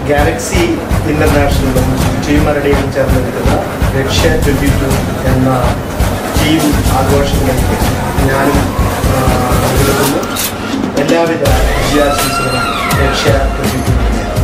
Galaxy ഇൻ്റർനാഷണലും ടീമറുടെയും ചേർന്നെടുക്കുന്ന ലക്ഷ്യ ട്വൻറ്റി ടു എന്ന ടീം ആഘോഷങ്ങളിലേക്ക് ഞാനും ആ, പങ്കെടുക്കുന്നു എല്ലാവിധ വിജയാശംസകളും ലക്ഷ്യ ട്വൻറ്റി ടു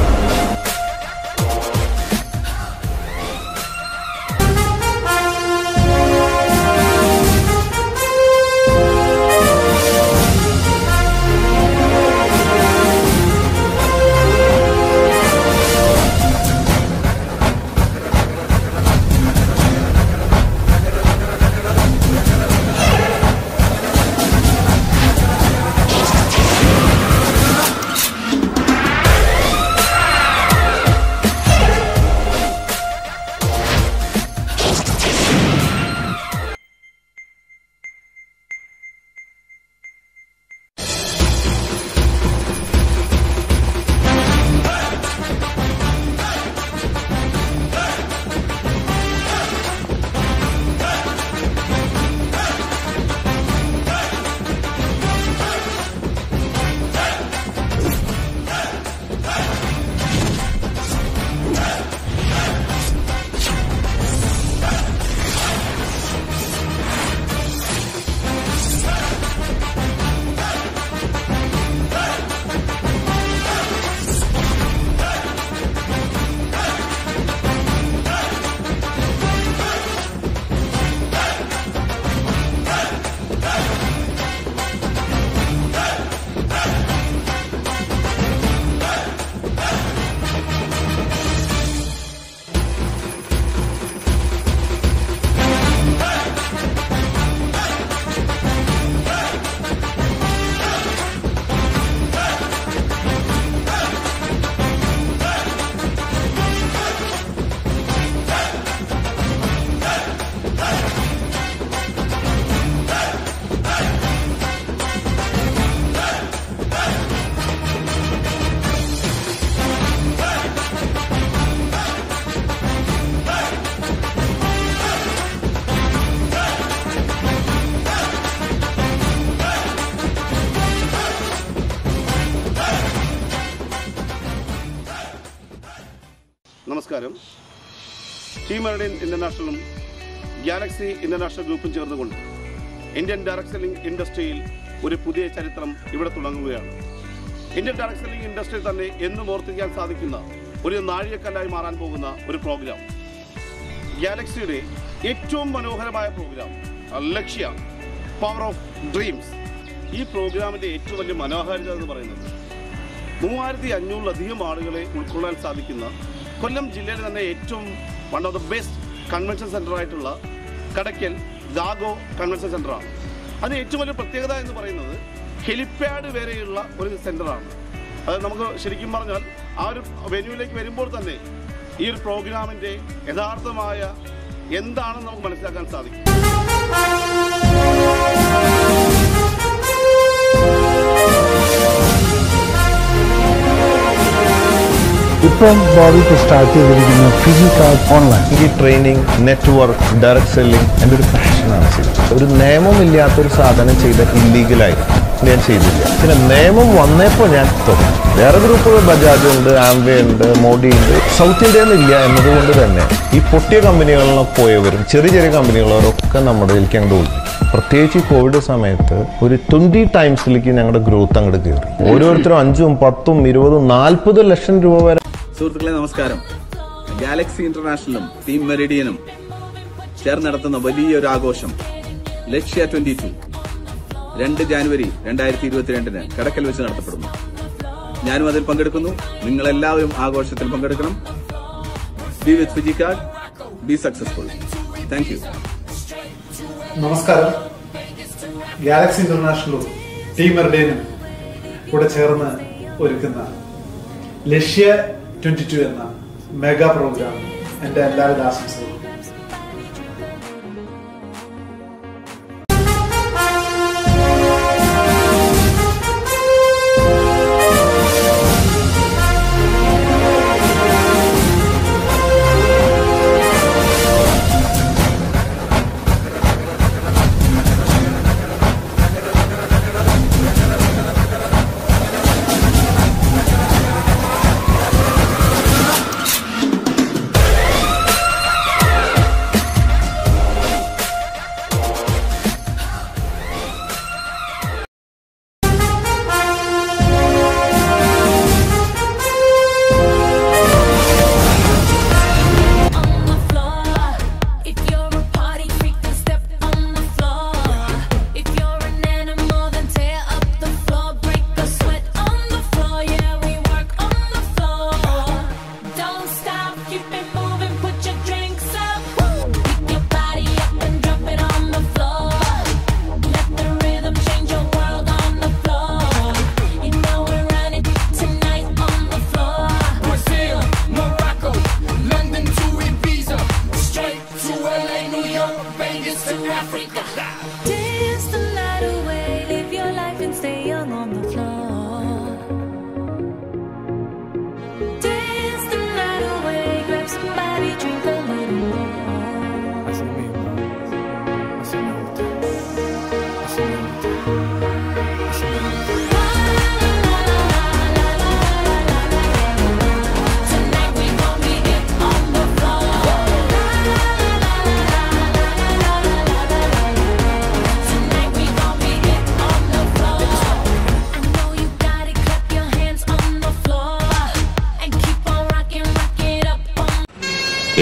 നമസ്കാരം ടീം മെറിഡിയൻ ഇന്റർനാഷണലും ഗാലക്സി ഇന്റർനാഷണൽ ഗ്രൂപ്പും ചേർന്നുകൊണ്ട് ഇന്ത്യൻ ഡയറക്ട് സെല്ലിംഗ് ഇൻഡസ്ട്രിയിൽ ഒരു പുതിയ ചരിത്രം ഇവിടെ തുടങ്ങുകയാണ് ഇന്ത്യൻ ഡയറക്ട് സെല്ലിംഗ് ഇൻഡസ്ട്രിയിൽ തന്നെ എന്നും ഓർത്തിക്കാൻ സാധിക്കുന്ന ഒരു നാഴികക്കല്ലായി മാറാൻ പോകുന്ന ഒരു പ്രോഗ്രാം ഗാലക്സിയുടെ ഏറ്റവും മനോഹരമായ programme Lakshya power of dreams ഈ പ്രോഗ്രാമിൻ്റെ ഏറ്റവും വലിയ മനോഹാരിത എന്ന് പറയുന്നത് മൂവായിരത്തി അഞ്ഞൂറിലധികം ആളുകളെ ഉൾക്കൊള്ളാൻ സാധിക്കുന്ന കൊല്ലം ജില്ലയിലെ തന്നെ ഏറ്റവും one of the best convention centre ആയിട്ടുള്ള കടയ്ക്കൽ ഗാഗോ കൺവെൻഷൻ സെൻ്ററാണ് അതിന് ഏറ്റവും വലിയ പ്രത്യേകത എന്ന് പറയുന്നത് ഹെലിപ്പാഡ് വരെയുള്ള ഒരു സെൻ്ററാണ് അത് നമുക്ക് ശരിക്കും പറഞ്ഞാൽ ആ ഒരു വെന്യൂവിലേക്ക് വരുമ്പോൾ തന്നെ ഈ ഒരു പ്രോഗ്രാമിൻ്റെ യഥാർത്ഥമായ എന്താണെന്ന് നമുക്ക് മനസ്സിലാക്കാൻ സാധിക്കും ഇപ്പം ബോബി ഇപ്പോൾ സ്റ്റാർട്ട് ചെയ്തിരിക്കുന്ന ഫിസിക്കാർ ഓൺലൈൻ ഈ ട്രെയിനിങ് നെറ്റ്വർക്ക് ഡയറക്ട് സെല്ലിംഗ് എൻ്റെ ഒരു പാഷനാണ് ശരിക്കും ഒരു നിയമമില്ലാത്തൊരു സാധനം ചെയ്ത ഇല്ലീഗലായി ഞാൻ ചെയ്തില്ല പിന്നെ നിയമം വന്നപ്പോൾ ഞാൻ തുടങ്ങി വേറെ ഗ്രൂപ്പുകൾ ബജാജ് ഉണ്ട് ആംവേ ഉണ്ട് മോഡി ഉണ്ട് സൗത്ത് ഇന്ത്യയിൽ നിന്നില്ല എന്നതുകൊണ്ട് തന്നെ ഈ പൊട്ടിയ കമ്പനികളിൽ പോയവരും ചെറിയ ചെറിയ കമ്പനികളൊക്കെ നമ്മുടെ ഇതിലേക്ക് അങ്ങോട്ട് ഒഴുകി പ്രത്യേകിച്ച് ഈ കോവിഡ് സമയത്ത് ഒരു ട്വന്റി ടൈംസിലേക്ക് ഞങ്ങളുടെ ഗ്രോത്ത് അങ്ങോട്ട് കയറി ഓരോരുത്തരും അഞ്ചും പത്തും ഇരുപതും നാൽപ്പത് ലക്ഷം രൂപ വരെ സുഹൃത്തുക്കളെ നമസ്കാരം ഗാലക്സി ഇന്റർനാഷണലും ടീം മെറിഡിയനും ചേർന്ന് നടത്തുന്ന വലിയൊരു ആഘോഷം ലക്ഷ്യ ട്വന്റി ടു രണ്ട് ജാനുവരി രണ്ടായിരത്തി ഇരുപത്തിരണ്ടിന് കടക്കൽ വെച്ച് നടത്തപ്പെടുന്നു ഞാനും അതിൽ പങ്കെടുക്കുന്നു നിങ്ങൾ എല്ലാവരും ആഘോഷത്തിൽ പങ്കെടുക്കണം ബി വിത്ത് ഫിജിക്കാർഡ് ബി സക്സസ്ഫുൾ താങ്ക് യു നമസ്കാരം ഗാലക്സി ഇന്റർനാഷണലും ടീം മെർഡേനും കൂടെ ചേർന്ന് ഒരുക്കുന്ന ലക്ഷ്യ ട്വന്റി ടു എന്ന മെഗാ പ്രോഗ്രാം എൻ്റെ എല്ലാവിധ ആശംസകളും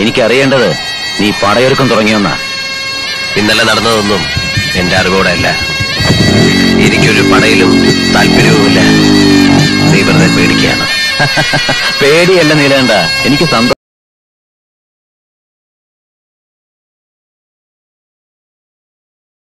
എനിക്കറിയേണ്ടത് നീ പടയൊരുക്കം തുടങ്ങിയൊന്നാ ഇന്നലെ നടന്നതൊന്നും എന്റെ അറിവോടെ അല്ല എനിക്കൊരു പടയിലും താല്പര്യവുമില്ല നീ വെറുതെ പേടിക്കുകയാണ് പേടിയല്ല നീലേണ്ട എനിക്ക് സന്തോഷം